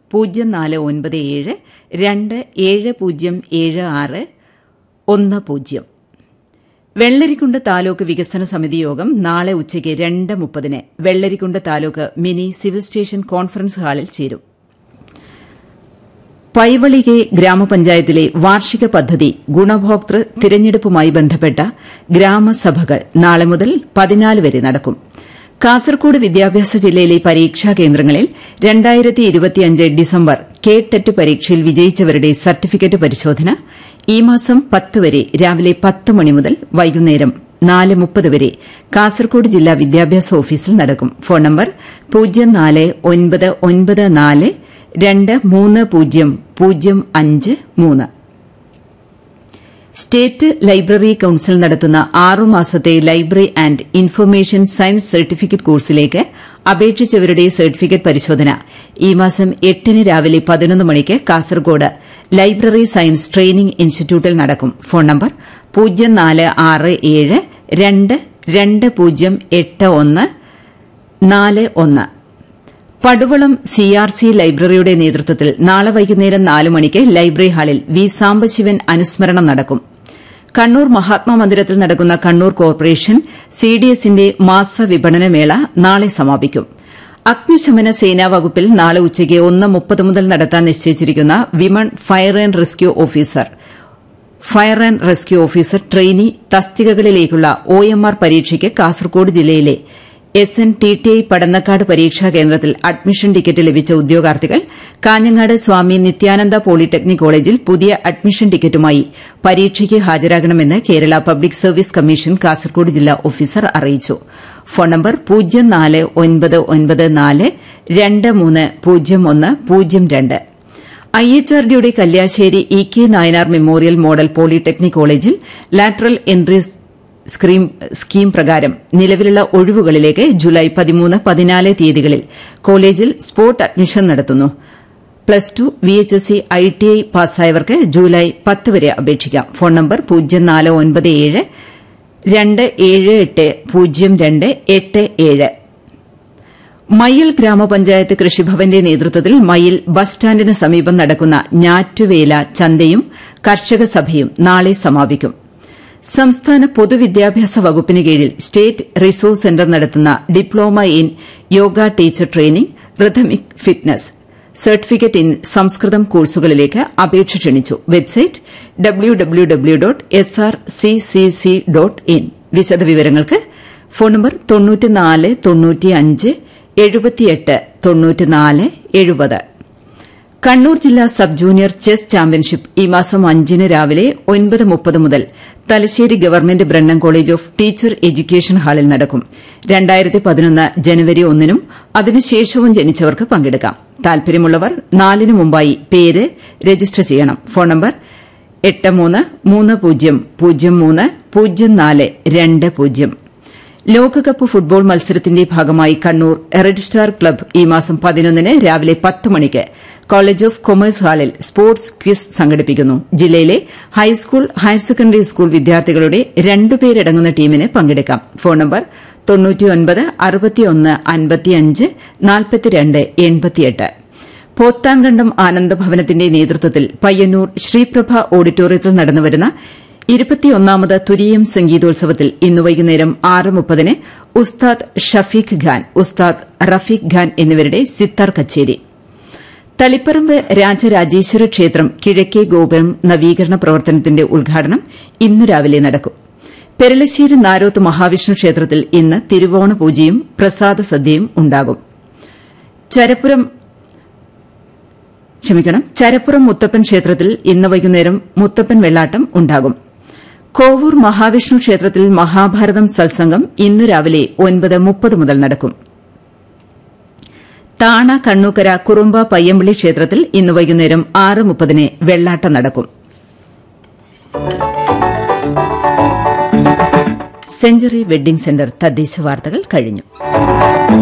പൂജ്യം നാല് ഒൻപത് ഏഴ് രണ്ട് ഏഴ് പൂജ്യം ഏഴ് ആറ് ഒന്ന് പൂജ്യം വെള്ളരിക്കുണ്ട് താലൂക്ക് വികസന സമിതി യോഗം നാളെ ഉച്ചയ്ക്ക് രണ്ട് മുപ്പതിന് Vellarikundu taluk mini civil station conference ഹാളിൽ ചേരും പൈവളികെ ഗ്രാമപഞ്ചായത്തിലെ വാർഷിക പദ്ധതി ഗുണഭോക്തൃ തിരഞ്ഞെടുപ്പുമായി ബന്ധപ്പെട്ട ഗ്രാമസഭകൾ നാളെ മുതൽ പതിനാല് വരെ നടക്കും കാസർകോട് വിദ്യാഭ്യാസ ജില്ലയിലെ പരീക്ഷാ കേന്ദ്രങ്ങളിൽ രണ്ടായിരത്തി ഇരുപത്തിയഞ്ച് ഡിസംബർ കെ ടെറ്റ് പരീക്ഷയിൽ വിജയിച്ചവരുടെ സർട്ടിഫിക്കറ്റ് പരിശോധന ഈ മാസം പത്ത് വരെ രാവിലെ പത്ത് മണി മുതൽ വൈകുന്നേരം നാല് മുപ്പത് വരെ കാസർകോട് ജില്ലാ വിദ്യാഭ്യാസ ഓഫീസിൽ നടക്കും ഫോൺ നമ്പർ പൂജ്യം നാല് ഒൻപത് ഒൻപത് നാല് രണ്ട് മൂന്ന് പൂജ്യം പൂജ്യം അഞ്ച് മൂന്ന് സ്റ്റേറ്റ് ലൈബ്രറി കൌൺസിൽ നടത്തുന്ന ആറുമാസത്തെ library and information science certificate കോഴ്സിലേക്ക് അപേക്ഷിച്ചവരുടെ സർട്ടിഫിക്കറ്റ് പരിശോധന ഈ മാസം എട്ടിന് രാവിലെ പതിനൊന്ന് മണിക്ക് കാസർഗോഡ് ലൈബ്രറി സയൻസ് ട്രെയിനിംഗ് ഇൻസ്റ്റിറ്റ്യൂട്ടിൽ നടക്കും ഫോൺ നമ്പർ പൂജ്യം നാല് ആറ് ഏഴ് രണ്ട് രണ്ട് പൂജ്യം എട്ട് ഒന്ന് നാല് ഒന്ന് പടുവളം സി ആർ സി ലൈബ്രറിയുടെ നേതൃത്വത്തിൽ നാളെ വൈകുന്നേരം നാല് മണിക്ക് ലൈബ്രറി ഹാളിൽ വി സാംബശിവൻ അനുസ്മരണം നടക്കും കണ്ണൂർ മഹാത്മാ മന്ദിരത്തിൽ നടക്കുന്ന കണ്ണൂർ കോർപ്പറേഷൻ സി ഡി എസിന്റെ മാസ വിപണന മേള നാളെ സമാപിക്കും അഗ്നിശമന സേനാ വകുപ്പിൽ നാളെ ഉച്ചയ്ക്ക് ഒന്ന് മുപ്പത് മുതൽ നടത്താൻ നിശ്ചയിച്ചിരിക്കുന്ന women fire and rescue officer fire and rescue officer trainee തസ്തികകളിലേക്കുള്ള ഒ എം ആർ പരീക്ഷയ്ക്ക് കാസർകോട് ജില്ലയിലെ S N T T I Padannakkad പരീക്ഷാ കേന്ദ്രത്തിൽ അഡ്മിഷൻ ടിക്കറ്റ് ലഭിച്ച ഉദ്യോഗാർത്ഥികൾ കാഞ്ഞങ്ങാട് സ്വാമി നിത്യാനന്ദ പോളിടെക്നിക് കോളേജിൽ പുതിയ അഡ്മിഷൻ ടിക്കറ്റുമായി പരീക്ഷയ്ക്ക് ഹാജരാകണമെന്ന് Kerala public service commission Kasaragod ജില്ലാ ഓഫീസർ അറിയിച്ചു ഫോൺ നമ്പർ പൂജ്യം നാല് ഒൻപത് ഒൻപത് നാല് രണ്ട് മൂന്ന് പൂജ്യം ഒന്ന് പൂജ്യം രണ്ട് ഐ എച്ച് ആർ ഡിയുടെ Kalliasseri E K Nayanar memorial model polytechnic കോളേജിൽ ലാറ്ററൽ എൻട്രി സ്കീം പ്രകാരം നിലവിലുള്ള ഒഴിവുകളിലേക്ക് ജൂലൈ പതിമൂന്ന് പതിനാല് തീയതികളിൽ കോളേജിൽ സ്പോട്ട് അഡ്മിഷൻ നടത്തുന്നു plus two V H S C I T I പാസ്സായവർക്ക് ജൂലൈ പത്ത് വരെ അപേക്ഷിക്കാം ഫോൺ നമ്പർ പൂജ്യം നാല് ഒൻപത് ഏഴ് രണ്ട് ഏഴ് എട്ട് പൂജ്യം രണ്ട് എട്ട് ഏഴ് മയ്യിൽ ഗ്രാമപഞ്ചായത്ത് കൃഷിഭവന്റെ നേതൃത്വത്തിൽ മയ്യിൽ ബസ് സ്റ്റാൻഡിന് സമീപം നടക്കുന്ന ഞാറ്റുവേല ചന്തയും കർഷക സഭയും നാളെ സമാപിക്കും സംസ്ഥാന പൊതുവിദ്യാഭ്യാസ വകുപ്പിന് കീഴിൽ സ്റ്റേറ്റ് റിസോഴ്സ് സെന്റർ നടത്തുന്ന diploma in yoga teacher training rhythmic fitness certificate in സംസ്കൃതം കോഴ്സുകളിലേക്ക് അപേക്ഷ ക്ഷണിച്ചു website W W W dot S R C C C dot in വിശദവിവരങ്ങൾക്ക് ഫോൺ നമ്പർ തൊണ്ണൂറ്റിനാല് തൊണ്ണൂറ്റിയഞ്ച് എഴുപത്തിയെട്ട് തൊണ്ണൂറ്റിനാല് എഴുപത് കണ്ണൂർ ജില്ലാ സബ് ജൂനിയർ ചെസ് ചാമ്പ്യൻഷിപ്പ് ഈ മാസം അഞ്ചിന് രാവിലെ ഒൻപത് മുപ്പത് മുതൽ Thalassery government Brennen college of teacher education ഹാളിൽ നടക്കും രണ്ടായിരത്തി പതിനൊന്ന് ജനുവരി ഒന്നിനും അതിനുശേഷവും ജനിച്ചവർക്ക് പങ്കെടുക്കാം താൽപര്യമുള്ളവർ നാലിനു മുമ്പായി പേര് രജിസ്റ്റർ ചെയ്യണം ഫോൺ നമ്പർ എട്ട് മൂന്ന് മൂന്ന് പൂജ്യം പൂജ്യം മൂന്ന് പൂജ്യം നാല് രണ്ട് പൂജ്യം ലോകകപ്പ് ഫുട്ബോൾ മത്സരത്തിന്റെ ഭാഗമായി കണ്ണൂർ റെഡ് സ്റ്റാർ ക്ലബ്ബ് ഈ മാസം പതിനൊന്നിന് രാവിലെ പത്ത് മണിക്ക് കോളേജ് ഓഫ് കൊമേഴ്സ് ഹാളിൽ സ്പോർട്സ് ക്വിസ് സംഘടിപ്പിക്കുന്നു ജില്ലയിലെ ഹൈസ്കൂൾ ഹയർ സെക്കൻഡറി സ്കൂൾ വിദ്യാർത്ഥികളുടെ രണ്ടുപേരടങ്ങുന്ന ടീമിന് പങ്കെടുക്കാം ഫോൺ നമ്പർ തൊണ്ണൂറ്റിയൊൻപത് അറുപത്തിയൊന്ന് അൻപത്തിയഞ്ച് നാൽപ്പത്തിരണ്ട് എൺപത്തിയെട്ട് പോത്താൻകണ്ടം ആനന്ദഭവനത്തിന്റെ നേതൃത്വത്തിൽ പയ്യന്നൂർ ശ്രീപ്രഭ ഓഡിറ്റോറിയത്തിൽ നടന്നുവരുന്ന ഇരുപത്തിയൊന്നാമത് തുരീയം സംഗീതോത്സവത്തിൽ ഇന്ന് വൈകുന്നേരം ആറ് മുപ്പതിന് ഉസ്താദ് ഷഫീഖ് ഖാൻ ഉസ്താദ് റഫീഖ് ഖാൻ എന്നിവരുടെ സിത്താർ കച്ചേരി തളിപ്പറമ്പ് രാജരാജേശ്വര ക്ഷേത്രം കിഴക്കേ ഗോപുരം നവീകരണ പ്രവർത്തനത്തിന്റെ ഉദ്ഘാടനം ഇന്നു രാവിലെ നടക്കും പെരളശ്ശേരി നാരോത്ത് മഹാവിഷ്ണു ക്ഷേത്രത്തിൽ ഇന്ന് തിരുവോണ പൂജയും പ്രസാദ സദ്യയും ഉണ്ടാകും ചരപ്പുരം ക്ഷമിക്കണം ചരപ്പുറം മുത്തപ്പൻ ക്ഷേത്രത്തിൽ ഇന്ന് വൈകുന്നേരം മുത്തപ്പൻ വെള്ളാട്ടം ഉണ്ടാകും കോവൂർ മഹാവിഷ്ണു ക്ഷേത്രത്തിൽ മഹാഭാരതം സത്സംഗം ഇന്നു രാവിലെ ഒൻപത് മുപ്പത് മുതൽ നടക്കും താണ കണ്ണൂക്കര കുറുമ്പ പയ്യമ്പള്ളി ക്ഷേത്രത്തിൽ ഇന്ന് വൈകുന്നേരം ആറ് മുപ്പതിന് വെള്ളാട്ടം നടക്കും സെഞ്ചുറി വെഡ്ഡിംഗ് സെന്റർ തദ്ദേശ വാർത്തകൾ കഴിഞ്ഞു